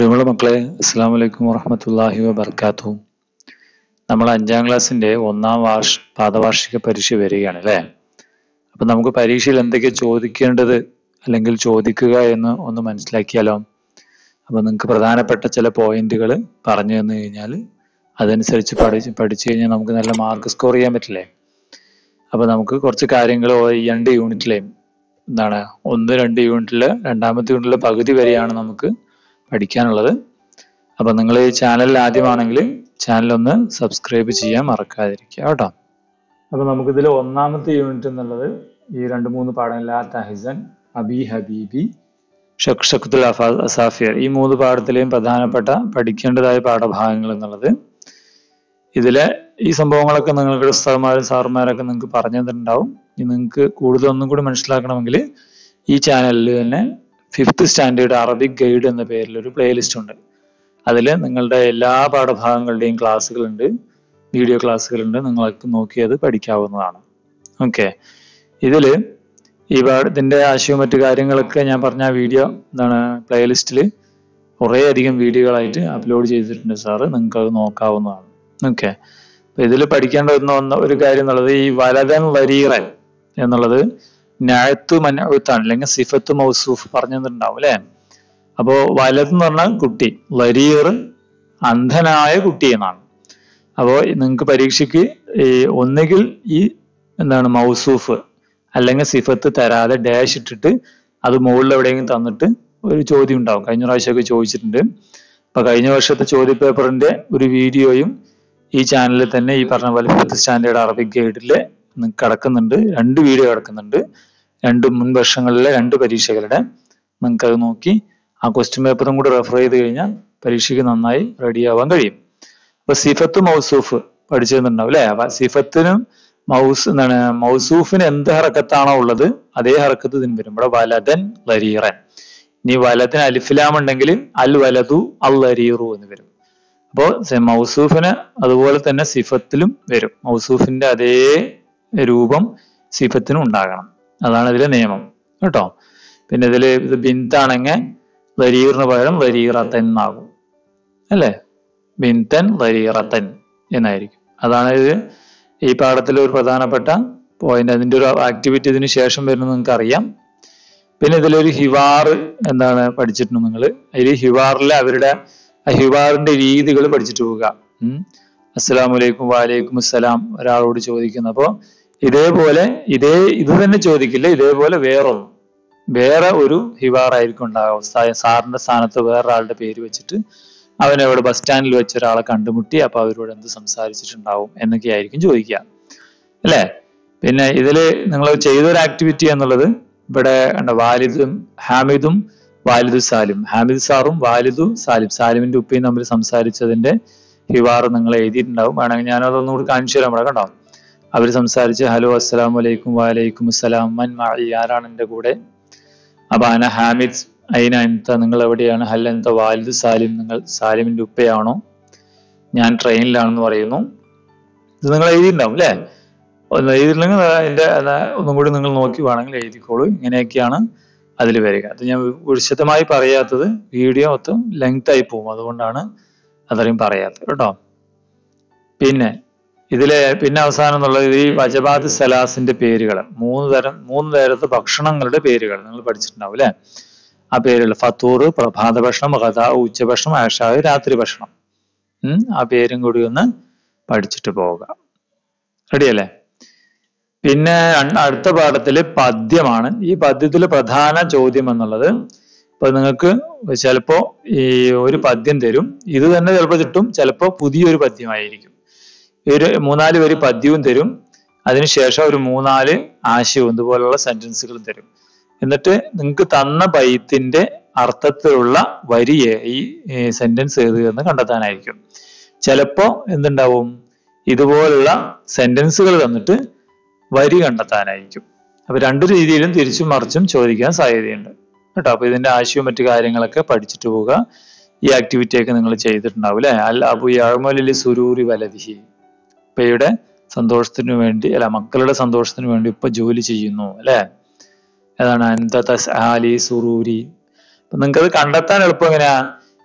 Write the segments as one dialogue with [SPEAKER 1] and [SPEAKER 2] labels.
[SPEAKER 1] പ്രിയമുള്ള മക്കളെ അസ്സാം വലൈക്കും വറഹമത്തല്ലാഹി വബർക്കാത്തു നമ്മൾ അഞ്ചാം ക്ലാസ്സിന്റെ ഒന്നാം വാർഷ പാദവാർഷിക പരീക്ഷ വരികയാണ് അല്ലേ അപ്പൊ നമുക്ക് പരീക്ഷയിൽ എന്തൊക്കെ ചോദിക്കേണ്ടത് അല്ലെങ്കിൽ ചോദിക്കുക എന്ന് ഒന്ന് മനസ്സിലാക്കിയാലോ അപ്പൊ നിങ്ങൾക്ക് പ്രധാനപ്പെട്ട ചില പോയിന്റുകൾ പറഞ്ഞു തന്നു കഴിഞ്ഞാൽ അതനുസരിച്ച് പഠിച്ച് പഠിച്ചു കഴിഞ്ഞാൽ നമുക്ക് നല്ല മാർക്ക് സ്കോർ ചെയ്യാൻ പറ്റില്ലേ അപ്പൊ നമുക്ക് കുറച്ച് കാര്യങ്ങൾ ഈ രണ്ട് യൂണിറ്റിലെയും എന്താണ് ഒന്ന് രണ്ട് യൂണിറ്റില് രണ്ടാമത്തെ യൂണിറ്റിലെ പകുതി വരെയാണ് നമുക്ക് പഠിക്കാനുള്ളത് അപ്പൊ നിങ്ങൾ ഈ ചാനലിൽ ആദ്യമാണെങ്കിൽ ചാനൽ ഒന്ന് സബ്സ്ക്രൈബ് ചെയ്യാൻ മറക്കാതിരിക്കുക കേട്ടോ അപ്പൊ നമുക്കിതിൽ ഒന്നാമത്തെ യൂണിറ്റ് എന്നുള്ളത് ഈ രണ്ട് മൂന്ന് പാഠങ്ങൾ ലാ തഹിസൻ അബി ഹബീബി ഷക്ഷത്തുൽ അസാഫിയർ ഈ മൂന്ന് പാഠത്തിലെയും പ്രധാനപ്പെട്ട പഠിക്കേണ്ടതായ പാഠഭാഗങ്ങൾ എന്നുള്ളത് ഇതിലെ ഈ സംഭവങ്ങളൊക്കെ നിങ്ങൾക്ക് ഉസ്താദ്മാരും സാറുമാരൊക്കെ നിങ്ങൾക്ക് പറഞ്ഞു തന്നിട്ടുണ്ടാവും ഇനി നിങ്ങൾക്ക് കൂടുതൽ ഒന്നും കൂടി മനസ്സിലാക്കണമെങ്കിൽ ഈ ചാനലിൽ തന്നെ ഫിഫ്ത്ത് സ്റ്റാൻഡേർഡ് അറബിക് ഗൈഡ് എന്ന പേരിൽ ഒരു പ്ലേലിസ്റ്റ് ഉണ്ട് അതിൽ നിങ്ങളുടെ എല്ലാ പാഠഭാഗങ്ങളുടെയും ക്ലാസ്സുകളുണ്ട് വീഡിയോ ക്ലാസ്സുകളുണ്ട് നിങ്ങൾക്ക് നോക്കി അത് പഠിക്കാവുന്നതാണ് ഓക്കെ ഇതിൽ ഈ പാഠ ഇതിൻ്റെ ആശയവും മറ്റു കാര്യങ്ങളൊക്കെ ഞാൻ പറഞ്ഞ വീഡിയോ എന്താണ് പ്ലേലിസ്റ്റിൽ കുറേ അധികം വീഡിയോകളായിട്ട് അപ്ലോഡ് ചെയ്തിട്ടുണ്ട് സാറ് നിങ്ങൾക്ക് അത് നോക്കാവുന്നതാണ് ഓക്കെ അപ്പൊ ഇതിൽ പഠിക്കേണ്ട ഒന്ന് ഒരു കാര്യം എന്നുള്ളത് ഈ വലതൻ വരീറൻ എന്നുള്ളത് ഞായത്ത് മന്നത്താണ് അല്ലെങ്കിൽ സിഫത്ത് മൗസൂഫ് പറഞ്ഞു തന്നിട്ടുണ്ടാവും അല്ലെ അപ്പോ വലത് എന്ന് പറഞ്ഞാൽ കുട്ടി വരീർ അന്ധനായ കുട്ടി എന്നാണ് അപ്പോൾ നിങ്ങൾക്ക് പരീക്ഷയ്ക്ക് ഈ ഒന്നുകിൽ ഈ എന്താണ് മൗസൂഫ് അല്ലെങ്കിൽ സിഫത്ത് തരാതെ ഡാഷ് ഇട്ടിട്ട് അത് മുകളിൽ എവിടെയെങ്കിലും തന്നിട്ട് ഒരു ചോദ്യം ഉണ്ടാവും കഴിഞ്ഞ പ്രാവശ്യമൊക്കെ ചോദിച്ചിട്ടുണ്ട് അപ്പൊ കഴിഞ്ഞ വർഷത്തെ ചോദ്യപേപ്പറിന്റെ ഒരു വീഡിയോയും ഈ ചാനലിൽ തന്നെ ഈ പറഞ്ഞ പോലെ ഫിഫ്ത്ത് സ്റ്റാൻഡേർഡ് അറബിക് ഗൈഡിൽ കിടക്കുന്നുണ്ട് രണ്ട് വീഡിയോ കിടക്കുന്നുണ്ട് രണ്ട് മുൻ വർഷങ്ങളിലെ രണ്ട് പരീക്ഷകളുടെ നിങ്ങൾക്ക് അത് നോക്കി ആ ക്വസ്റ്റ്യൻ പേപ്പറും കൂടി റെഫർ ചെയ്ത് കഴിഞ്ഞാൽ പരീക്ഷയ്ക്ക് നന്നായി റെഡി ആവാൻ കഴിയും അപ്പൊ സിഫത്ത് മൗസൂഫ് പഠിച്ചിട്ടുണ്ടാവും അല്ലെ അപ്പൊ സിഫത്തിനും മൗസ് എന്താണ് മൗസൂഫിന് എന്ത് ഹറക്കത്താണോ ഉള്ളത് അതേ ഹറക്കത്ത് ഇതിന് വരും ഇവിടെ വലതൻ ലരീറൻ ഇനി വലത്തിന് അലിഫിലാം ഉണ്ടെങ്കിൽ അൽ വലതു അൽ ലരീറു എന്ന് വരും അപ്പോൾ മൗസൂഫിന് അതുപോലെ തന്നെ സിഫത്തിലും വരും മൗസൂഫിന്റെ അതേ രൂപം സിഫത്തിനും ഉണ്ടാകണം അതാണ് ഇതിലെ നിയമം കേട്ടോ പിന്നെ ഇതിൽ ഇത് ബിന്താണെങ്കിൽ വരീറിന് പകരം വരീറത്തൻ എന്നാകും അല്ലേ ബിന്തൻ വരീറത്തൻ എന്നായിരിക്കും അതാണ് ഇത് ഈ പാഠത്തിലെ ഒരു പ്രധാനപ്പെട്ട പോയിന്റ് അതിന്റെ ഒരു ആക്ടിവിറ്റി ഇതിന് ശേഷം വരുന്നത് നിങ്ങൾക്ക് അറിയാം പിന്നെ ഇതിലൊരു ഹിവാർ എന്താണ് പഠിച്ചിട്ടുണ്ട് നിങ്ങൾ അതിൽ ഹിവാറിലെ അവരുടെ ആ ഹിവാറിന്റെ രീതികൾ പഠിച്ചിട്ട് പോവുക ഉം അസ്സലാമലൈക്കും വാലൈക്കും അസ്സലാം ഒരാളോട് ചോദിക്കുന്നു അപ്പോൾ ഇതേപോലെ ഇതേ ഇത് തന്നെ ചോദിക്കില്ല ഇതേപോലെ വേറൊന്നും വേറെ ഒരു ഹിവാർ ആയിരിക്കും ഉണ്ടാകുക സാറിന്റെ സ്ഥാനത്ത് വേറൊരാളുടെ പേര് വെച്ചിട്ട് അവൻ അവിടെ ബസ് സ്റ്റാൻഡിൽ വെച്ച് ഒരാളെ കണ്ടുമുട്ടി അപ്പൊ അവരോട് എന്ത് സംസാരിച്ചിട്ടുണ്ടാവും എന്നൊക്കെ ആയിരിക്കും ചോദിക്കുക അല്ലേ പിന്നെ ഇതിൽ നിങ്ങൾ ചെയ്തൊരു ആക്ടിവിറ്റി എന്നുള്ളത് ഇവിടെ വാലിദും ഹാമിദും വാലിദു സാലിം ഹാമിദ് സാറും വാലിദു സാലിം സാലിമിന്റെ ഉപ്പയും തമ്മിൽ സംസാരിച്ചതിന്റെ ഹിവാർ നിങ്ങൾ എഴുതിയിട്ടുണ്ടാവും വേണമെങ്കിൽ ഞാനതൊന്നും കൂടി കാണിച്ചു തരാം ഇവിടെ കണ്ടോ അവർ സംസാരിച്ച് ഹലോ അസ്സലാം വലൈക്കും വാലൈക്കും അസ്സലാം മൻ മായി ആരാണ് എൻ്റെ കൂടെ അപ്പൊ അന ഹാമിദ് അയിന എന്ത നിങ്ങൾ എവിടെയാണ് ഹൽ എന്ത വാലിദ് സാലിം നിങ്ങൾ സാലിമിന്റെ ഉപ്പയാണോ ഞാൻ ട്രെയിനിലാണെന്ന് പറയുന്നു ഇത് നിങ്ങൾ എഴുതിയിട്ടുണ്ടാവും അല്ലേ ഒന്ന് എഴുതിയില്ലെങ്കിൽ അതിന്റെ ഒന്നും കൂടി നിങ്ങൾ നോക്കി വേണമെങ്കിൽ എഴുതിക്കോളൂ ഇങ്ങനെയൊക്കെയാണ് അതിൽ വരിക അത് ഞാൻ വിശദമായി പറയാത്തത് വീഡിയോ മൊത്തം ലെങ്ത് ആയി പോകും അതുകൊണ്ടാണ് അത്രയും പറയാത്തത് കേട്ടോ പിന്നെ ഇതിലെ പിന്നെ അവസാനം എന്നുള്ളത് ഈ വജബാദ് സലാസിന്റെ പേരുകൾ മൂന്ന് തരം മൂന്ന് തരത്തെ ഭക്ഷണങ്ങളുടെ പേരുകൾ നിങ്ങൾ പഠിച്ചിട്ടുണ്ടാവും അല്ലെ ആ പേരുകൾ ഫത്തൂർ പ്രഭാത ഭക്ഷണം ഗത ഉച്ചഭക്ഷണം ആഷാവ് രാത്രി ഭക്ഷണം ഉം ആ പേരും കൂടി ഒന്ന് പഠിച്ചിട്ട് പോവുക റെഡിയല്ലേ പിന്നെ അടുത്ത പാഠത്തില് പദ്യമാണ് ഈ പദ്യത്തില് പ്രധാന ചോദ്യം എന്നുള്ളത് ഇപ്പൊ നിങ്ങൾക്ക് ചിലപ്പോ ഈ ഒരു പദ്യം തരും ഇത് തന്നെ ചിലപ്പോൾ കിട്ടും ചിലപ്പോ പുതിയൊരു പദ്യമായിരിക്കും ഒരു മൂന്നാല് വരി പദ്യവും തരും അതിനുശേഷം ഒരു മൂന്നാല് ആശയവും ഇതുപോലുള്ള സെന്റൻസുകളും തരും എന്നിട്ട് നിങ്ങൾക്ക് തന്ന ബൈത്തിന്റെ അർത്ഥത്തിലുള്ള വരിയെ ഈ സെന്റൻസ് ഏത് എന്ന് കണ്ടെത്താനായിരിക്കും ചിലപ്പോ എന്തുണ്ടാവും ഇതുപോലുള്ള സെന്റൻസുകൾ തന്നിട്ട് വരി കണ്ടെത്താനായിരിക്കും അപ്പൊ രണ്ടു രീതിയിലും തിരിച്ചും മറിച്ചും ചോദിക്കാൻ സാധ്യതയുണ്ട് കേട്ടോ അപ്പൊ ഇതിന്റെ ആശയവും മറ്റു കാര്യങ്ങളൊക്കെ പഠിച്ചിട്ട് പോവുക ഈ ആക്ടിവിറ്റി ഒക്കെ നിങ്ങൾ ചെയ്തിട്ടുണ്ടാവും അല്ലെ അൽ അബു യാമലി സുരൂരി വലതിഹി ഉപ്പയുടെ സന്തോഷത്തിന് വേണ്ടി അല്ല മക്കളുടെ സന്തോഷത്തിന് വേണ്ടി ഇപ്പൊ ജോലി ചെയ്യുന്നു അല്ലെ ഏതാണ് അന്ത തസ്ആലി സുറൂരി അപ്പൊ നിങ്ങൾക്ക് അത് കണ്ടെത്താൻ എളുപ്പം എങ്ങനെയാ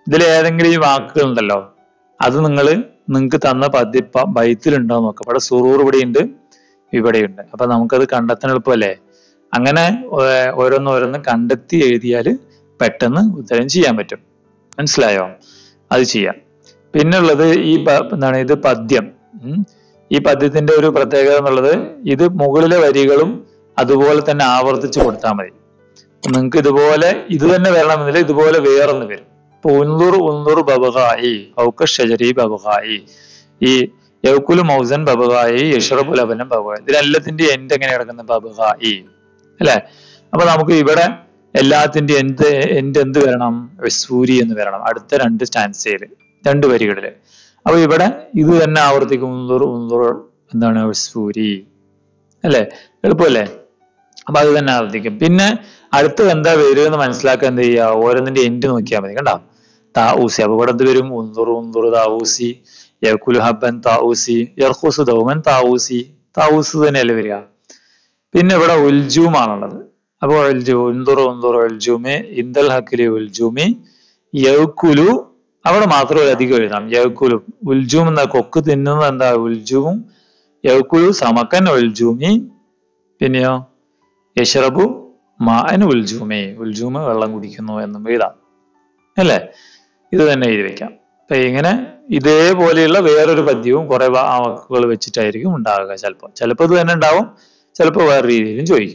[SPEAKER 1] ഇതിൽ ഏതെങ്കിലും ഈ വാക്കുകൾ ഉണ്ടല്ലോ അത് നിങ്ങൾ നിങ്ങൾക്ക് തന്ന പദ്യ പ- ബൈത്തിലുണ്ടോ എന്ന് നോക്കാം ഇവിടെ സുറൂർ ഇവിടെയുണ്ട് ഇവിടെയുണ്ട് അപ്പൊ നമുക്കത് കണ്ടെത്താൻ എളുപ്പമല്ലേ അങ്ങനെ ഏർ ഓരോന്നോരോന്ന് കണ്ടെത്തി എഴുതിയാൽ പെട്ടെന്ന് ഉത്തരം ചെയ്യാൻ പറ്റും മനസ്സിലായോ അത് ചെയ്യാം പിന്നുള്ളത് ഈ പ- എന്താണ് ഇത് പദ്യം ഉം. ഈ പദ്യത്തിന്റെ ഒരു പ്രത്യേകത എന്നുള്ളത് ഇത് മുകളിലെ വരികളും അതുപോലെ തന്നെ ആവർത്തിച്ച് കൊടുത്താൽ മതി നിങ്ങൾക്ക് ഇതുപോലെ ഇത് തന്നെ വരണമെന്നില്ല ഇതുപോലെ വേറൊന്ന് വരും ഇപ്പൊ ഉന്നൂർ ഉന്നൂർ ബബുഹായി ഔക്ക ഷജരി ബബുഹായി ഈ യൗക്കുലു മൗസൻ ബബുഹായി യഷറബു ലബനം ബബുഹായി ഇതിലെല്ലാത്തിന്റെ എൻഡ് എങ്ങനെ കിടക്കുന്ന ബബുഹായി അല്ലെ അപ്പൊ നമുക്ക് ഇവിടെ എല്ലാത്തിന്റെ എന്ത് എൻഡ് എന്ത് വരണം സൂരി എന്ന് വരണം അടുത്ത രണ്ട് സ്റ്റാൻസയിൽ രണ്ട് വരികളില് അപ്പൊ ഇവിടെ ഇത് തന്നെ ആവർത്തിക്കും ഉന്നൂർ ഉന്നൂർ എന്താണ് സൂരി അല്ലെ എളുപ്പമല്ലേ അപ്പൊ അത് തന്നെ ആവർത്തിക്കും പിന്നെ അടുത്തത് എന്താ വരിക എന്ന് മനസ്സിലാക്കാൻ എന്ത് ചെയ്യുക ഓരോന്നിന്റെ എൻഡ് നോക്കിയാൽ മതി കണ്ടോ താഊസി അപ്പൊ ഇവിടെ എന്ത് വരും ഉന്തുർ ഉന്തുർ താഊസി യക്കുലു ഹബ്ബൻ താഊസി യർഹുസ് ദൗമൻ താഊസി താഊസ് തന്നെയല്ലേ വരിക പിന്നെ ഇവിടെ ഉൽജൂം ആണുള്ളത് അപ്പൊ ഉൽജു ഉന്തുർ ഉന്തുർ ഉൽജൂമി ഇന്ദൽ ഹക്കിലി ഉൽജൂമി യൗക്കുലു അവിടെ മാത്രമേ അധികം എഴുതാം യൗക്കുലു ഉൽജൂം എന്ന കൊക്ക് തിന്നുന്നത് എന്താ ഉൽജൂം യൗക്കുലു സമക്കൻ ഉൽജൂമി പിന്നെയോ യഷറബു മാൻ ഉൽജൂമേ ഉൽജൂമ വെള്ളം കുടിക്കുന്നു എന്നും എഴുതാം അല്ലേ ഇത് തന്നെ എഴുതി വെക്കാം അപ്പൊ ഇങ്ങനെ ഇതേപോലെയുള്ള വേറൊരു പദ്യവും കുറെ വാ- വാക്കുകൾ വെച്ചിട്ടായിരിക്കും ഉണ്ടാവുക ചിലപ്പോൾ ചിലപ്പോൾ ഇത് തന്നെ ഉണ്ടാവും ചിലപ്പോൾ വേറെ രീതിയിലും ചോദിക്കും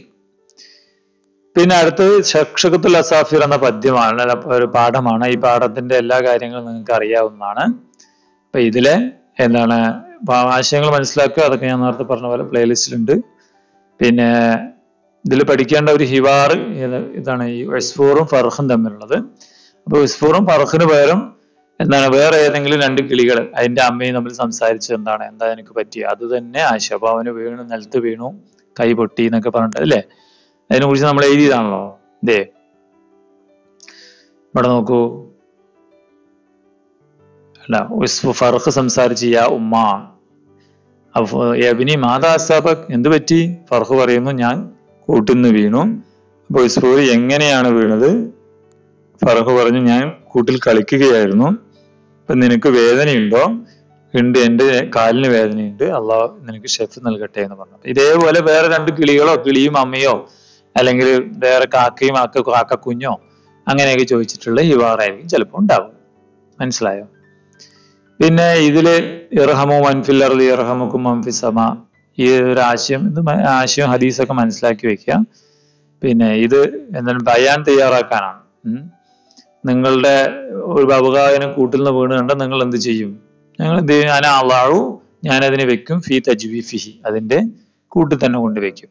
[SPEAKER 1] പിന്നെ അടുത്തത് ഷക്ഷകത്തുൽ അസാഫിർ എന്ന പദ്യമാണ് അല്ല, ഒരു പാഠമാണ് ഈ പാഠത്തിന്റെ എല്ലാ കാര്യങ്ങളും നിങ്ങൾക്ക് അറിയാവുന്നതാണ് അപ്പൊ ഇതിലെ എന്താണ് പ- ആശയങ്ങൾ മനസ്സിലാക്കുക അതൊക്കെ ഞാൻ നേരത്തെ പറഞ്ഞ പോലെ പ്ലേലിസ്റ്റിലുണ്ട് പിന്നെ ഇതിൽ പഠിക്കേണ്ട ഒരു ഹിവാർ ഏത് ഇതാണ് ഈ വെസ്ഫൂറും ഫർഹും തമ്മിലുള്ളത് അപ്പൊ വെസ്ഫൂറും ഫർഹിന് പകരം എന്താണ് വേറെ ഏതെങ്കിലും രണ്ട് കിളികൾ അതിന്റെ അമ്മയും തമ്മിൽ സംസാരിച്ചത് എന്താണ് എന്താ എനിക്ക് പറ്റി അത് തന്നെ ആശയം അപ്പൊ അവന് വീണു നിലത്ത് വീണു കൈ പൊട്ടി എന്നൊക്കെ പറഞ്ഞിട്ട് അല്ലേ അതിനെ കുറിച്ച് നമ്മൾ എഴുതിയതാണല്ലോ ഇതേ ഇവിടെ നോക്കൂ അല്ല ഉസ്ഫു ഫർഹ് സംസാരിച്ച് യാ ഉമ്മ അപ്പൊ എബിനി മാതാ അസാബക് എന്ത് പറ്റി ഫർഹ് പറയുന്നു ഞാൻ കൂട്ടിന്ന് വീണു അപ്പൊ ഉസ്ഫൂർ എങ്ങനെയാണ് വീണത് ഫർഹ് പറഞ്ഞു ഞാൻ കൂട്ടിൽ കളിക്കുകയായിരുന്നു അപ്പൊ നിനക്ക് വേദനയുണ്ടോ ഉണ്ട് എന്റെ കാലിന് വേദനയുണ്ട് അള്ളാഹ് നിനക്ക് ഷെഫ് നൽകട്ടെ എന്ന് പറഞ്ഞു അപ്പൊ ഇതേപോലെ വേറെ രണ്ട് കിളികളോ കിളിയും അമ്മയോ അല്ലെങ്കിൽ വേറെ കാക്കയും ആക്ക കാക്ക കുഞ്ഞോ അങ്ങനെയൊക്കെ ചോദിച്ചിട്ടുള്ള യുവാറായിരിക്കും ചിലപ്പോൾ ഉണ്ടാവും മനസ്സിലായോ പിന്നെ ഇതില് ഇർഹമു മൻഫിൽ അർദി ഇർഹമുക്കും മൻഫി സമ ഈ ഒരു ആശയം ഇത് മ- ആശയം ഹദീസൊക്കെ മനസ്സിലാക്കി വെക്കുക പിന്നെ ഇത് എന്താണ് ബയാൻ തയ്യാറാക്കാനാണ് ഉം. നിങ്ങളുടെ ഒരു അപകാരം കൂട്ടിൽ നിന്ന് വീണ് കണ്ട നിങ്ങൾ എന്ത് ചെയ്യും ഞങ്ങൾ എന്ത് ചെയ്യും ഞാൻ അള്ളാഹു ഞാൻ അതിനെ വെക്കും ഫി തജ്വി ഫിഹി അതിന്റെ കൂട്ടിൽ തന്നെ കൊണ്ട് വെക്കും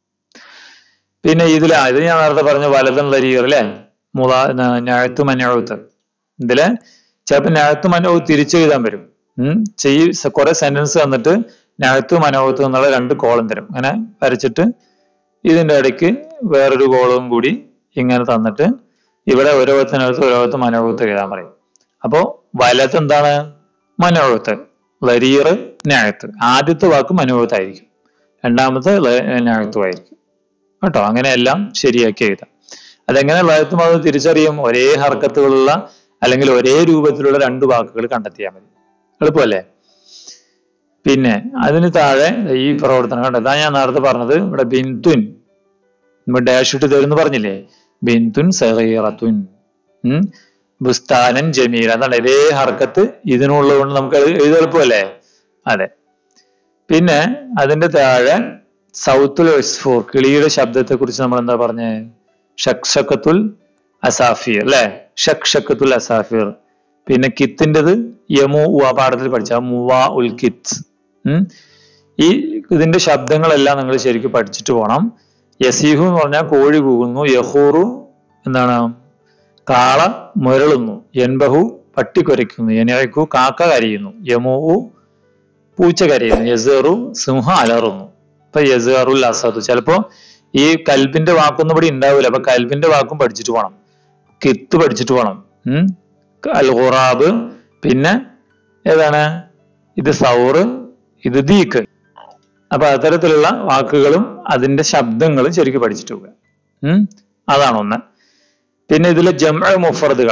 [SPEAKER 1] പിന്നെ ഇതില് ആ, ഇത് ഞാൻ നേരത്തെ പറഞ്ഞ വലതൻ ലരീർ അല്ലെ മുള ഞാഴത്ത് മഞ്ഞഴുത്ത് ഇതില് ചിലപ്പോ ഞാഴത്ത് മനോഹത്ത് തിരിച്ചെഴുതാൻ വരും ഉം ചെയ് കുറെ സെന്റൻസ് തന്നിട്ട് ഞാഴത്ത് മനോഹത്ത് എന്നുള്ള രണ്ട് കോളം തരും അങ്ങനെ വരച്ചിട്ട് ഇതിന്റെ ഇടയ്ക്ക് വേറൊരു കോളവും കൂടി ഇങ്ങനെ തന്നിട്ട് ഇവിടെ ഓരോത്തിനകത്ത് ഓരോത്ത് മനോഹത്ത് എഴുതാൻ പറയും അപ്പോ വലത്ത് എന്താണ് മനോഹത്ത് ലരീർ ഞാഴത്ത് ആദ്യത്തെ വാക്ക് മനോഹത്തായിരിക്കും രണ്ടാമത്തെ ഞാഴത്തുമായിരിക്കും കേട്ടോ അങ്ങനെയെല്ലാം ശരിയാക്കി എഴുതാം അതെങ്ങനെ ലയത്തും അത് തിരിച്ചറിയും ഒരേ ഹർക്കത്തുകളുള്ള അല്ലെങ്കിൽ ഒരേ രൂപത്തിലുള്ള രണ്ട് വാക്കുകൾ കണ്ടെത്തിയാൽ മതി എളുപ്പമല്ലേ പിന്നെ അതിന് താഴെ ഈ പ്രവർത്തനം കണ്ടോ ഇതാ ഞാൻ നേരത്തെ പറഞ്ഞത് ഇവിടെ ബിന്തുൻ ഇവിടെ ഡാഷ് ഇട്ട് തരുമെന്ന് പറഞ്ഞില്ലേ ബിന്തുൻ സഹീറത്തുൻ ഉം ബുസ്താനൻ ജമീൽ അതാണ് ഇതേ ഹർക്കത്ത് ഇതിനുള്ളത് കൊണ്ട് നമുക്ക് എഴുതി എളുപ്പമല്ലേ അതെ പിന്നെ അതിന്റെ താഴെ സൗത്തുൽ ഇസ്ഫൂർ കിളിയുടെ ശബ്ദത്തെ കുറിച്ച് നമ്മൾ എന്താ പറഞ്ഞേ ഷക്ഷക്കത്തുൽ അസാഫിർ അല്ലെ ഷക്ഷക്കത്തുൽ അസാഫിർ പിന്നെ കിത്തിൻ്റെത് യമു ഉവ പാഠത്തിൽ പഠിച്ച മുവ ഉൽ കിത്ത് ഉം ഈ ഇതിന്റെ ശബ്ദങ്ങളെല്ലാം നിങ്ങൾ ശരിക്കും പഠിച്ചിട്ട് പോകണം യസീഹു എന്ന് പറഞ്ഞാൽ കോഴി കൂകുന്നു യഹൂറു എന്താണ് കാള മുരളുന്നു എൻബഹു പട്ടി കുരയ്ക്കുന്നു എനയക്കു കാക്ക കരയുന്നു യമു പൂച്ച കരയുന്നു യസേറു സിംഹം അലറുന്നു ഇപ്പൊ യസേറുൽ അസദു ചിലപ്പോ ഈ കൽബിന്റെ വാക്കൊന്നും ഇവിടെ ഉണ്ടാവില്ല അപ്പൊ കൽബിന്റെ വാക്കും പഠിച്ചിട്ട് പോകണം കിത്ത് പഠിച്ചിട്ട് പോകണം ഉം അൽ ഖുറാബ് പിന്നെ ഏതാണ് ഇത് സൗറ് ഇത് ദീക്ക് അപ്പൊ അത്തരത്തിലുള്ള വാക്കുകളും അതിന്റെ ശബ്ദങ്ങളും ശരിക്കും പഠിച്ചിട്ട് പോവുക ഉം അതാണ് ഒന്ന് പിന്നെ ഇതിലെ ജംഅ മുഫറദുകൾ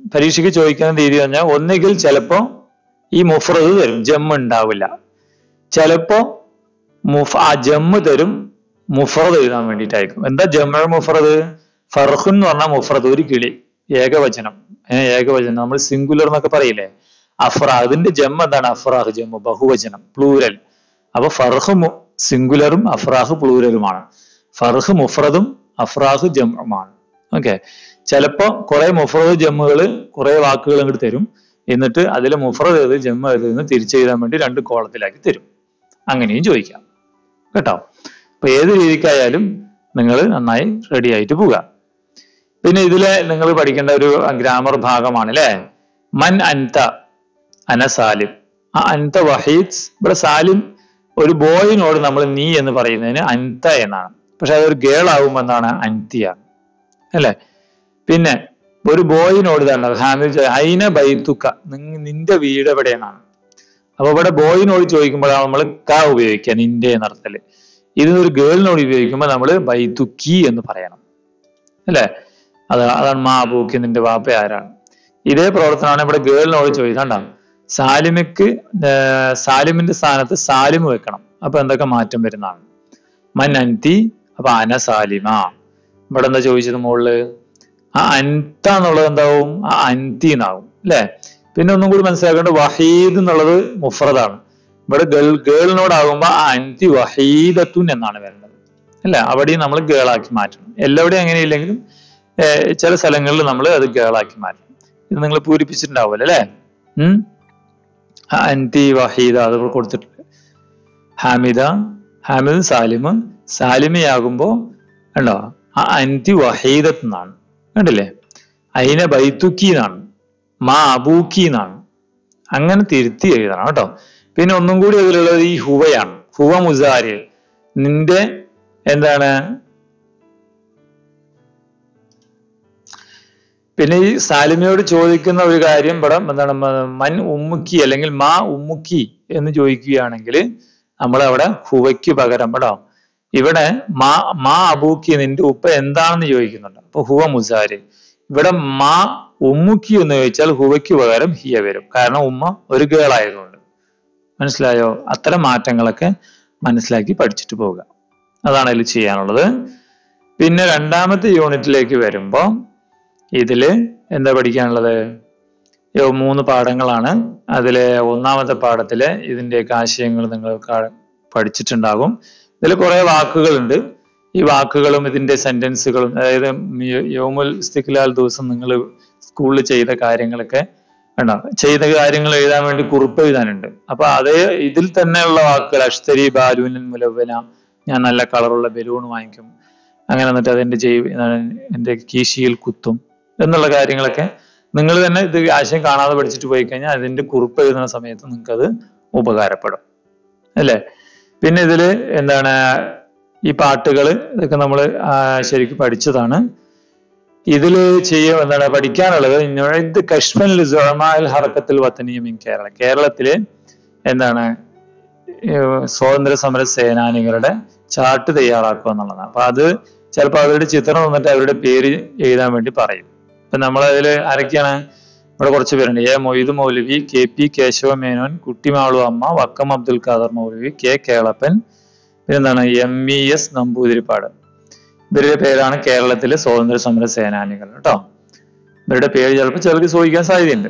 [SPEAKER 1] പരീക്ഷയ്ക്ക് ചോദിക്കുന്ന രീതി പറഞ്ഞാൽ ഒന്നുകിൽ ചിലപ്പോ ഈ മുഫ്രദ് തരും ജമ്മ് ഉണ്ടാവില്ല ചിലപ്പോ മുഫ് ആ ജമ്മ് തരും മുഫ്രദ് എഴുതാൻ വേണ്ടിയിട്ടായിരിക്കും എന്താ ജമ്മ മുഫ്രദ് ഫർഹുൻ എന്ന് പറഞ്ഞാൽ മുഫ്രദ് ഒരു കിളി ഏകവചനം ഏഹ് ഏകവചനം നമ്മൾ സിംഗുലർ എന്നൊക്കെ പറയില്ലേ അഫ്രാഹ് ഇതിന്റെ ജമ്മ എന്താണ് അഫ്രാഹ് ജമ്മ് ബഹുവചനം പ്ലൂരൽ അപ്പൊ ഫർഹ് സിംഗുലറും അഫ്രാഹ് പ്ലൂരലുമാണ് ഫർഹ് മുഫ്രദും അഫ്രാഹ് ജമ്മുമാണ് ഓക്കെ ചിലപ്പോ കുറെ മുഫ്രദ് ജമ്മുകൾ കുറെ വാക്കുകൾ അങ്ങോട്ട് തരും എന്നിട്ട് അതിൽ മുഫ്രദ് ഏത് ജമ്മ ഏത് എന്ന് തിരിച്ചെഴുതാൻ വേണ്ടി രണ്ട് കോളത്തിലാക്കി തരും അങ്ങനെയും ചോദിക്കാം കേട്ടോ അപ്പൊ ഏത് രീതിക്കായാലും നിങ്ങൾ നന്നായി റെഡി ആയിട്ട് പോവുക പിന്നെ ഇതിലെ നിങ്ങൾ പഠിക്കേണ്ട ഒരു ഗ്രാമർ ഭാഗമാണ് അല്ലേ മൻ അൻത അന സാലിം ആ അൻത വഹീദ് ഇവിടെ സാലിം ഒരു ബോയിനോട് നമ്മൾ നീ എന്ന് പറയുന്നതിന് അൻത എന്നാണ് പക്ഷെ അതൊരു ഗേൾ ആവുമ്പോൾ എന്താണ് അൻതിയാണ് അല്ലേ പിന്നെ ഒരു ബോയിനോട് തന്നെ ഹാമിൽ ചോ- ഐന ബൈത്തുക്ക നിങ് നിന്റെ വീട് എവിടെയാണ് അപ്പൊ ഇവിടെ ബോയിനോട് ചോദിക്കുമ്പോഴാണ് നമ്മൾ ക ഉപയോഗിക്കുക നിന്റെ എന്നർത്ഥത്തില് ഇത് ഒരു ഗേളിനോട് ഉപയോഗിക്കുമ്പോൾ നമ്മൾ ബൈത്തുക്കി എന്ന് പറയണം അല്ലേ അത് അതാണ് മാ അബൂക്കി നിന്റെ വാപ്പ ആരാണ് ഇതേ പ്രവർത്തനമാണ് ഇവിടെ ഗേളിനോട് ചോദിക്കണ്ട സാലിമിക്ക് ഏർ സാലിമിന്റെ സ്ഥാനത്ത് സാലിം വെക്കണം അപ്പൊ എന്തൊക്കെ മാറ്റം വരുന്നതാണ് മൻ അൻതി അപ്പൊ അന സാലിമ ഇവിടെ എന്താ ചോദിച്ചത് മുകളില് ആ അൻത എന്നുള്ളത് എന്താവും ആ അൻതി എന്നാവും അല്ലെ പിന്നെ ഒന്നും കൂടി മനസ്സിലാക്കേണ്ടത് വഹീദ് എന്നുള്ളത് മുഫ്രദാണ് ഇവിടെ ഗേൾ ഗേളിനോടാകുമ്പോ ആ അൻതി വഹീദത്തുൻ എന്നാണ് വരുന്നത് അല്ലെ അവിടെയും നമ്മൾ ഗേളാക്കി മാറ്റണം എല്ലാവിടെയും അങ്ങനെയില്ലെങ്കിലും ഏർ ചില സ്ഥലങ്ങളിൽ നമ്മൾ അത് ഗേളാക്കി മാറ്റണം ഇത് നിങ്ങൾ പൂരിപ്പിച്ചിട്ടുണ്ടാവുമല്ലോ അല്ലെ ഉം ആ അൻതി വഹീദ അത് ഇവിടെ കൊടുത്തിട്ടുണ്ട് ഹാമിദ ഹാമിദ് സാലിം സാലിമയാകുമ്പോ കണ്ടോ ആ അൻതി വഹീദത്ത് എന്നാണ് കണ്ടില്ലേ അയിന ബൈത്തുക്കി എന്നാണ് മാ അബൂക്കി എന്നാണ് അങ്ങനെ തിരുത്തി എഴുതണം കേട്ടോ പിന്നെ ഒന്നും കൂടി അതിലുള്ളത് ഈ ഹുവയാണ് ഹുവ മുസാരി നിന്റെ എന്താണ് പിന്നെ ഈ സാലിമയോട് ചോദിക്കുന്ന ഒരു കാര്യം ഇവിടെ എന്താണ് മ- മൻ ഉമ്മുക്കി അല്ലെങ്കിൽ മാ ഉമ്മുക്കി എന്ന് ചോദിക്കുകയാണെങ്കിൽ നമ്മൾ അവിടെ ഹുവയ്ക്ക് പകരം കേട്ടോ ഇവിടെ മാ മാ അബൂക്കി നിന്റെ ഉപ്പ എന്താണെന്ന് ചോദിക്കുന്നുണ്ട് അപ്പൊ ഹുവ മുസാരി ഇവിടെ മാ ഉമ്മുക്കി എന്ന് ചോദിച്ചാൽ ഹുവയ്ക്ക് പകരം ഹിയ വരും കാരണം ഉമ്മ ഒരു ഗേൾ ആയതുകൊണ്ട് മനസ്സിലായോ അത്തരം മാറ്റങ്ങളൊക്കെ മനസ്സിലാക്കി പഠിച്ചിട്ട് പോവുക അതാണ് അതിൽ ചെയ്യാനുള്ളത് പിന്നെ രണ്ടാമത്തെ യൂണിറ്റിലേക്ക് വരുമ്പോ ഇതില് എന്താ പഠിക്കാനുള്ളത് യോ, മൂന്ന് പാഠങ്ങളാണ് അതിലെ ഒന്നാമത്തെ പാഠത്തിലെ ഇതിന്റെയൊക്കെ ആശയങ്ങൾ നിങ്ങൾ ക- പഠിച്ചിട്ടുണ്ടാകും ഇതിൽ കുറെ വാക്കുകളുണ്ട് ഈ വാക്കുകളും ഇതിന്റെ സെന്റൻസുകളും അതായത് യ- യൗമുൽ ഇസ്തിഖ്ലാൽ ദിവസം നിങ്ങൾ സ്കൂളിൽ ചെയ്ത കാര്യങ്ങളൊക്കെ വേണ്ട ചെയ്ത കാര്യങ്ങൾ എഴുതാൻ വേണ്ടി കുറിപ്പ് എഴുതാനുണ്ട് അപ്പൊ അതേ ഇതിൽ തന്നെയുള്ള വാക്കുകൾ അഷ്തരി ബാലൂനൻ മുലവന ഞാൻ നല്ല കളറുള്ള ബലൂൺ വാങ്ങിക്കും അങ്ങനെ എന്നിട്ട് അതിന്റെ ജൈവ എന്റെ കീശിയിൽ കുത്തും എന്നുള്ള കാര്യങ്ങളൊക്കെ നിങ്ങൾ തന്നെ ഇത് ആശയം കാണാതെ പഠിച്ചിട്ട് പോയി കഴിഞ്ഞാൽ അതിന്റെ കുറിപ്പ് എഴുതുന്ന സമയത്ത് നിങ്ങൾക്ക് അത് ഉപകാരപ്പെടും അല്ലേ പിന്നെ ഇതില് എന്താണ് ഈ പാട്ടുകൾ ഇതൊക്കെ നമ്മൾ ശരിക്കും പഠിച്ചതാണ് ഇതില് ചെയ്യ എന്താണ് പഠിക്കാനുള്ളത് ഇത് കശ്മൻ ലിസുമാൽ ഹറക്കത്തിൽ വത്തനീയം ഇൻ കേരള കേരളത്തില് എന്താണ് ഏർ സ്വാതന്ത്ര്യ സമര സേനാനികളുടെ ചാർട്ട് തയ്യാറാക്കുക എന്നുള്ളതാണ് അപ്പൊ അത് ചിലപ്പോൾ അവരുടെ ചിത്രം വന്നിട്ട് അവരുടെ പേര് എഴുതാൻ വേണ്ടി പറയും ഇപ്പൊ നമ്മൾ അതിൽ ആരൊക്കെയാണ് ഇവിടെ കുറച്ച് പേരുണ്ട് A Moidu Moulavi K P Kesava Menon Kuttimalu Amma Vakkom Abdul Khader Moulavi K Kelappan പിന്നെന്താണ് എം ഇ എസ് നമ്പൂതിരിപ്പാട് ഇവരുടെ പേരാണ് കേരളത്തിലെ സ്വാതന്ത്ര്യ സമര സേനാനികൾ കേട്ടോ ഇവരുടെ പേര് ചിലപ്പോൾ ചിലർക്ക് ചോദിക്കാൻ സാധ്യതയുണ്ട്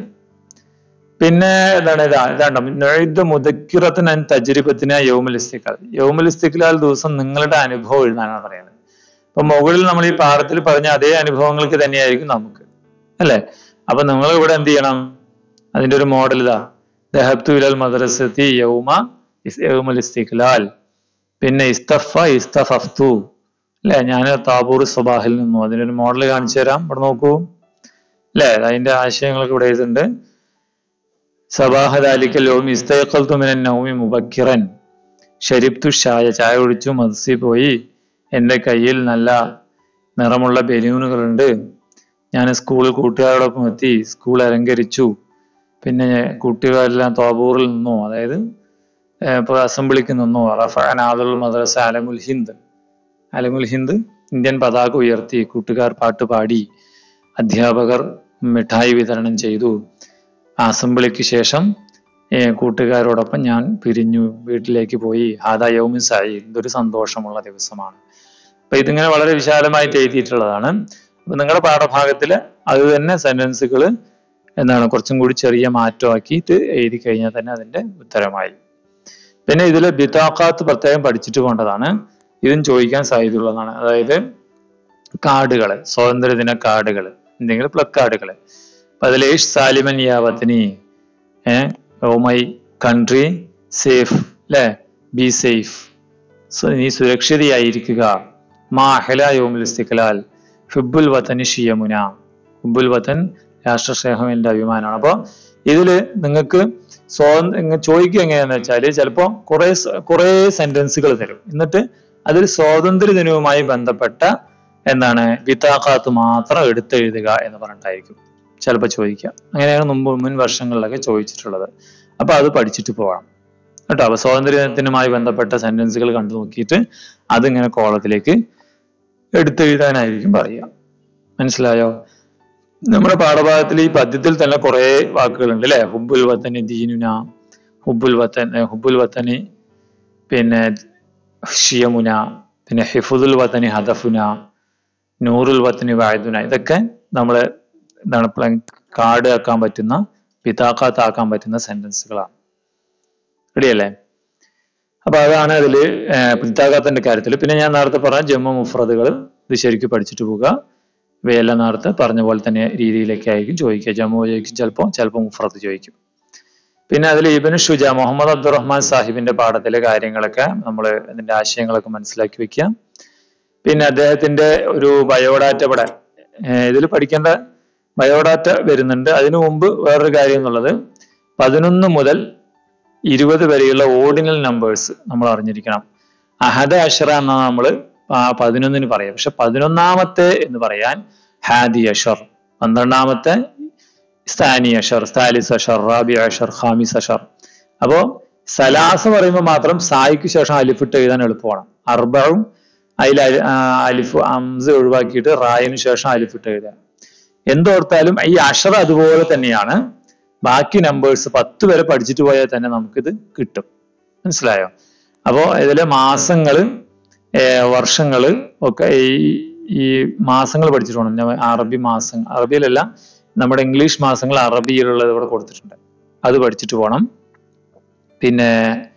[SPEAKER 1] പിന്നെ എന്താണ് ഇതാ ഇതാണ്ടോ നൊഴുത് മുദക്കിറത്തിന് തജരിബത്തിന് യൗമുൽ ഇസ്തിഖ്ലാൽ യൗമുൽ ഇസ്തിഖ്ലാൽ ദിവസം നിങ്ങളുടെ അനുഭവം എഴുതാനാണ് പറയുന്നത് അപ്പൊ മുകളിൽ നമ്മൾ ഈ പാഠത്തിൽ പറഞ്ഞ അതേ അനുഭവങ്ങൾക്ക് തന്നെയായിരിക്കും നമുക്ക് അല്ലെ അപ്പൊ നിങ്ങൾ ഇവിടെ എന്ത് ചെയ്യണം അതിന്റെ ഒരു മോഡൽ ഇതാ ദഹബ്തു ഇലൽ മദ്രസത്തി യൗമ ഇസ് യൗമുൽ ഇസ്തിഖ്ലാൽ പിന്നെ ഇസ്തഫ ഇസ്തഫഫ്തു അല്ലെ ഞാൻ താബൂർ സുബാഹിൽ നിന്നു അതിനൊരു മോഡൽ കാണിച്ചു തരാം ഇവിടെ നോക്കൂ അല്ലെ അതിന്റെ ആശയങ്ങളൊക്കെ ഇവിടെ എഴുതുന്നുണ്ട് സബാഹ ദാലിക്കൽ യൗമി ഇസ്തയഖൽതു മിനൻ നൗമി മുബക്കിറൻ ഷരിബ്തു ഷായ ചായ കുടിച്ചു മദ്സി പോയി എൻ്റെ കയ്യിൽ നല്ല നിറമുള്ള ബലൂണുകളുണ്ട് ഞാൻ സ്കൂളിൽ കൂട്ടുകാരോടൊപ്പം എത്തി സ്കൂൾ അലങ്കരിച്ചു പിന്നെ കുട്ടികളെല്ലാം തോബൂറിൽ നിന്നു അതായത് ഏർ ഇപ്പൊ അസംബ്ലിക്ക് നിന്നു റഫാൻ ആദുൽ മദ്രസ അലമുൽ ഹിന്ദ് അലമുൽ ഹിന്ദ് ഇന്ത്യൻ പതാക ഉയർത്തി കൂട്ടുകാർ പാട്ട് പാടി അധ്യാപകർ മിഠായി വിതരണം ചെയ്തു അസംബ്ലിക്ക് ശേഷം ഏ, കൂട്ടുകാരോടൊപ്പം ഞാൻ പിരിഞ്ഞു വീട്ടിലേക്ക് പോയി ഹാദാ യൗമി സായി ഇതൊരു സന്തോഷമുള്ള ദിവസമാണ് അപ്പൊ ഇതിങ്ങനെ വളരെ വിശാലമായിട്ട് എഴുതിയിട്ടുള്ളതാണ് അപ്പൊ നിങ്ങളുടെ പാഠഭാഗത്തിൽ അത് തന്നെ സെന്റൻസുകൾ എന്താണ് കുറച്ചും കൂടി ചെറിയ മാറ്റമാക്കിയിട്ട് എഴുതി കഴിഞ്ഞാൽ തന്നെ അതിന്റെ ഉത്തരമായി പിന്നെ ഇതിൽ ബിതാഖാത്ത് പ്രത്യേകം പഠിച്ചിട്ട് പോകേണ്ടതാണ് ഇതും ചോദിക്കാൻ സാധ്യതയുള്ളതാണ് അതായത് കാർഡുകൾ സ്വാതന്ത്ര്യദിന കാർഡുകൾ എന്തെങ്കിലും പ്ലക്കാർഡുകൾ അപ്പൊ അതിൽ ഏഷ് സാലിമൻ യാവത്തിനി ഏഹ് ഓ മൈ കൺട്രി സേഫ് അല്ലെ ബി സേഫ് നീ സുരക്ഷിതയായിരിക്കുക മാ അഹല യോമുൽ ഇസ്തിഖ്ലാൽ ഹിബുൽ വത്തനി ഷിയമുന ഹിബുൽ വത്തൻ രാഷ്ട്രസ്നേഹം എന്റെ അഭിമാനമാണ് അപ്പൊ ഇതില് നിങ്ങൾക്ക് സ്വാതന്ത്ര്യ ചോദിക്കുക എങ്ങനെയാന്ന് വെച്ചാല് ചിലപ്പോ കുറെ കുറെ സെന്റൻസുകൾ തരും എന്നിട്ട് അതിൽ സ്വാതന്ത്ര്യ ദിനവുമായി ബന്ധപ്പെട്ട എന്താണ് വിത്താക്കാത്ത് മാത്രം എടുത്തെഴുതുക എന്ന് പറഞ്ഞിട്ടായിരിക്കും ചിലപ്പോൾ ചോദിക്കുക അങ്ങനെയാണ് മുമ്പ് മുൻ വർഷങ്ങളിലൊക്കെ ചോദിച്ചിട്ടുള്ളത് അപ്പൊ അത് പഠിച്ചിട്ട് പോകണം കേട്ടോ അപ്പൊ സ്വാതന്ത്ര്യദിനത്തിനുമായി ബന്ധപ്പെട്ട സെന്റൻസുകൾ കണ്ടു നോക്കിയിട്ട് അതിങ്ങനെ കോളത്തിലേക്ക് എടുത്തെഴുതാനായിരിക്കും പറയുക മനസ്സിലായോ നമ്മുടെ പാഠഭാഗത്തിൽ ഈ പദ്യത്തിൽ തന്നെ കുറെ വാക്കുകളുണ്ട് അല്ലെ ഹുബുൽ വത്തനി ദീനുന ഹുബുൽ വത്തൻ ഏ, ഹുബുൽ വത്തനി പിന്നെ ഷിയമുന പിന്നെ ഹിഫുദുൽ വത്തനി ഹദഫുന നൂറുൽ വത്തനി വായുദുന ഇതൊക്കെ നമ്മള് എന്താണ് പ്ല- കാർഡ് ആക്കാൻ പറ്റുന്ന പിതാക്കാത്ത് ആക്കാൻ പറ്റുന്ന സെന്റൻസുകളാണ് റെഡിയല്ലേ അപ്പൊ അതാണ് അതില് പിതാക്കാത്തിന്റെ കാര്യത്തിൽ പിന്നെ ഞാൻ നേരത്തെ പറഞ്ഞ ജമ്മു മുഫ്രദുകൾ ഇത് ശരിക്കും പഠിച്ചിട്ട് പോവുക ഇവയെല്ലാം നേരത്തെ പറഞ്ഞ പോലെ തന്നെ രീതിയിലേക്ക് ആയിരിക്കും ചോദിക്കുക ജമ്മു ചോദിക്കും ചിലപ്പോൾ ചിലപ്പോൾ മുഫ്രദ് ചോദിക്കും പിന്നെ അതിൽ ഇബനു ഷുജ മുഹമ്മദ് അബ്ദുറഹ്മാൻ സാഹിബിന്റെ പാഠത്തിലെ കാര്യങ്ങളൊക്കെ നമ്മൾ അതിന്റെ ആശയങ്ങളൊക്കെ മനസ്സിലാക്കി വെക്കുക പിന്നെ അദ്ദേഹത്തിന്റെ ഒരു ബയോഡാറ്റ ഇവിടെ ഇതിൽ പഠിക്കേണ്ട ബയോഡാറ്റ വരുന്നുണ്ട് അതിനു മുമ്പ് വേറൊരു കാര്യം എന്നുള്ളത് പതിനൊന്ന് മുതൽ ഇരുപത് വരെയുള്ള ഓർഡിനൽ നമ്പേഴ്സ് നമ്മൾ അറിഞ്ഞിരിക്കണം അഹദ അഷറ എന്നാണ് നമ്മൾ പതിനൊന്നിന് പറയാം പക്ഷെ പതിനൊന്നാമത്തെ എന്ന് പറയാൻ ഹാദി അഷർ പന്ത്രണ്ടാമത്തെ സ്ഥാനി അഷർ സ്താലിസ് അഷർ റാബി അഷർ ഖാമിസ് അഷർ അപ്പോ സലാസ് പറയുമ്പോൾ മാത്രം സായിക്ക് ശേഷം അലിഫിട്ട് എഴുതാൻ എളുപ്പമാണ് അർബവും അതിൽ അലി- ആ, അലിഫ് അംസ് ഒഴിവാക്കിയിട്ട് റായിന് ശേഷം അലിഫിട്ട് എഴുതുക എന്തോർത്താലും ഈ അഷർ അതുപോലെ തന്നെയാണ് ബാക്കി നമ്പേഴ്സ് പത്ത് വരെ പഠിച്ചിട്ട് പോയാൽ തന്നെ നമുക്കിത് കിട്ടും മനസ്സിലായോ അപ്പോ ഇതിലെ മാസങ്ങള് ഏർ വർഷങ്ങള് ഒക്കെ ഈ ഈ മാസങ്ങൾ പഠിച്ചിട്ട് പോകണം ഞാൻ അറബി മാസം അറബിയിലല്ല നമ്മുടെ ഇംഗ്ലീഷ് മാസങ്ങൾ അറബിയിലുള്ളത് ഇവിടെ കൊടുത്തിട്ടുണ്ട് അത് പഠിച്ചിട്ട് പോകണം പിന്നെ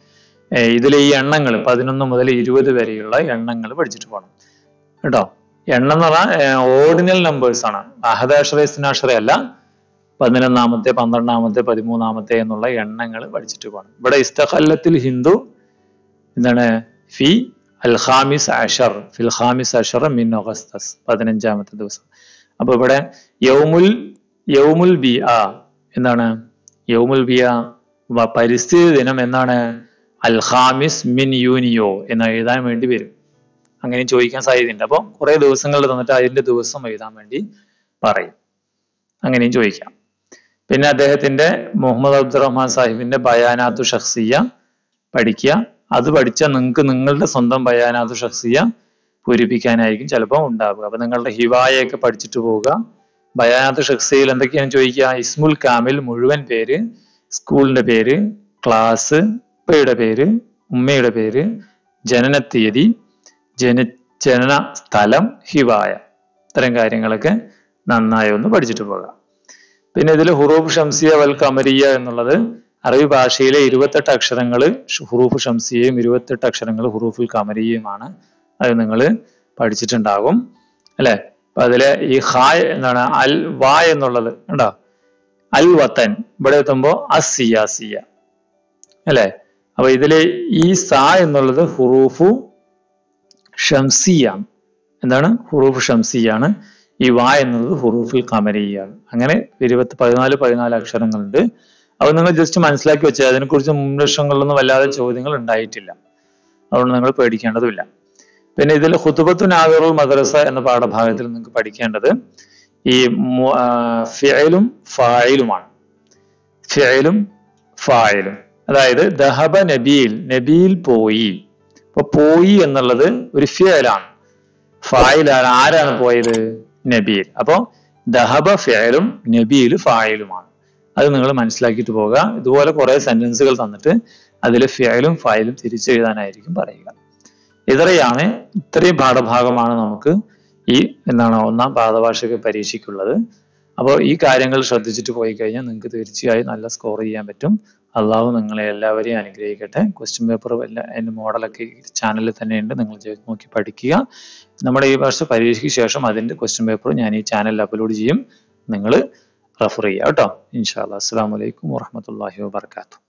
[SPEAKER 1] ഏർ ഇതിലെ ഈ എണ്ണങ്ങൾ പതിനൊന്ന് മുതൽ ഇരുപത് വരെയുള്ള എണ്ണങ്ങൾ പഠിച്ചിട്ട് പോകണം കേട്ടോ എണ്ണം എന്ന് പറഞ്ഞാൽ ഓർഡിനൽ നമ്പേഴ്സ് ആണ് അഹദാഷറ ഇസ്നാഷറ അല്ല പതിനൊന്നാമത്തെ പന്ത്രണ്ടാമത്തെ പതിമൂന്നാമത്തെ എന്നുള്ള എണ്ണങ്ങൾ പഠിച്ചിട്ട് പോകണം ഇവിടെ ഇസ്തഖല്ലത്തിൽ ഹിന്ദു എന്താണ് ഫി അൽ ഖാമിസ് അഷർ ഫിൽ ഖാമിസ് അഷർ മിൻ ഒഗസ്തസ് പതിനഞ്ചാമത്തെ ദിവസം അപ്പൊ ഇവിടെ യൗമുൽ യൗമുൽ ബി ആ എന്താണ് യൗമുൽ ബിയ വ- പരിസ്ഥിതി ദിനം എന്നാണ് അൽ ഖാമിസ് മിൻ യൂനിയോ എന്ന് എഴുതാൻ വേണ്ടി വരും അങ്ങനെ ചോദിക്കാൻ സാധ്യതയുണ്ട് അപ്പോൾ കുറെ ദിവസങ്ങൾ തന്നിട്ട് അതിന്റെ ദിവസം എഴുതാൻ വേണ്ടി പറയും അങ്ങനെയും ചോദിക്കാം പിന്നെ അദ്ദേഹത്തിന്റെ മുഹമ്മദ് അബ്ദുറഹ്മാൻ സാഹിബിന്റെ ബയാനാത്തു ഷഖ്സിയ പഠിക്കുക അത് പഠിച്ചാൽ നിങ്ങൾക്ക് നിങ്ങളുടെ സ്വന്തം ബയാനാത്തു ഷഖ്സിയ പൂരിപ്പിക്കാനായിരിക്കും ചിലപ്പോൾ ഉണ്ടാവുക അപ്പൊ നിങ്ങളുടെ ഹിവായൊക്കെ പഠിച്ചിട്ട് പോവുക ബയാനാത്തു ഷഖ്സിയയിൽ എന്തൊക്കെയാണ് ചോദിക്കുക ഇസ്മുൽ കാമിൽ മുഴുവൻ പേര് സ്കൂളിന്റെ പേര് ക്ലാസ് ഉപ്പയുടെ പേര് ഉമ്മയുടെ പേര് ജനന തീയതി ജന ജനന സ്ഥലം ഹിവായ ഇത്തരം കാര്യങ്ങളൊക്കെ നന്നായി ഒന്ന് പഠിച്ചിട്ട് പോകാം പിന്നെ ഇതിൽ ഹുറൂഫ് ഷംസിയ വൽ കമരിയ എന്നുള്ളത് അറബി ഭാഷയിലെ ഇരുപത്തെട്ട് അക്ഷരങ്ങൾ ഹുറൂഫ് ഷംസിയയും ഇരുപത്തെട്ട് അക്ഷരങ്ങൾ ഹുറൂഫുൽ കമരിയയുമാണ് അത് നിങ്ങൾ പഠിച്ചിട്ടുണ്ടാകും അല്ലെ അപ്പൊ അതിലെ ഈ ഹായ് എന്താണ് അൽ വാ എന്നുള്ളത് ഉണ്ടോ അൽ വത്തൻ ഇവിടെ എത്തുമ്പോ അസിയാസിയ അല്ലെ അപ്പൊ ഇതില് ഈ സാ എന്നുള്ളത് ഹുറൂഫു ഷംസിയാണ് എന്താണ് ഹുറൂഫ് ഷംസിയാണ് ഈ വാ എന്നുള്ളത് ഹുറൂഫുൽ കമരിയാണ് അങ്ങനെ ഇരുപത്തി പതിനാല് പതിനാല് അക്ഷരങ്ങളുണ്ട് അത് നിങ്ങൾ ജസ്റ്റ് മനസ്സിലാക്കി വെച്ചാൽ അതിനെക്കുറിച്ച് മുൻ വർഷങ്ങളിലൊന്നും വല്ലാതെ ചോദ്യങ്ങൾ ഉണ്ടായിട്ടില്ല അതുകൊണ്ട് നിങ്ങൾ പേടിക്കേണ്ടതുമില്ല പിന്നെ ഇതിൽ ഹുതുബത്തു നാവിറുൽ മദ്രസ എന്ന പാഠഭാഗത്തിൽ നിങ്ങൾക്ക് പഠിക്കേണ്ടത് ഈ മു- ആ, ഫിഅലും ഫായിലുമാണ് ഫിഅലും ഫായിലും അതായത് ദഹബ നബീൽ നബീൽ പോയി അപ്പൊ പോയി എന്നുള്ളത് ഒരു ഫിയലാണ് ഫായിലാണ് ആരാണ് പോയത് നബീൽ അപ്പൊ ദഹബ ഫിയലും നബിയിൽ ഫായിലുമാണ് അത് നിങ്ങൾ മനസ്സിലാക്കിയിട്ട് പോകുക ഇതുപോലെ കുറെ സെന്റൻസുകൾ തന്നിട്ട് അതിൽ ഫിയലും ഫായിലും തിരിച്ചെഴുതാനായിരിക്കും പറയുക ഇത്രയാണ് ഇത്രയും പാഠഭാഗമാണ് നമുക്ക് ഈ എന്താണ് ഒന്നാം പാദഭാഷിക പരീക്ഷയ്ക്കുള്ളത് അപ്പോൾ ഈ കാര്യങ്ങൾ ശ്രദ്ധിച്ചിട്ട് പോയി കഴിഞ്ഞാൽ നിങ്ങൾക്ക് തീർച്ചയായും നല്ല സ്കോർ ചെയ്യാൻ പറ്റും അള്ളാഹു നിങ്ങളെ എല്ലാവരെയും അനുഗ്രഹിക്കട്ടെ ക്വസ്റ്റ്യൻ പേപ്പർ എല്ലാ അതിൻ്റെ മോഡലൊക്കെ ചാനലിൽ തന്നെ ഉണ്ട് നിങ്ങൾ ചെയ്ത് നോക്കി പഠിക്കുക നമ്മുടെ ഈ വർഷം പരീക്ഷയ്ക്ക് ശേഷം അതിൻ്റെ ക്വസ്റ്റ്യൻ പേപ്പർ ഞാൻ ഈ ചാനലിൽ അപ്ലോഡ് ചെയ്യും നിങ്ങൾ റെഫർ ചെയ്യുക കേട്ടോ ഇൻഷാല്ലാ അസ്സാം വലൈക്കും വാഹമത്തല്ലാഹി വാബർക്കാത്തു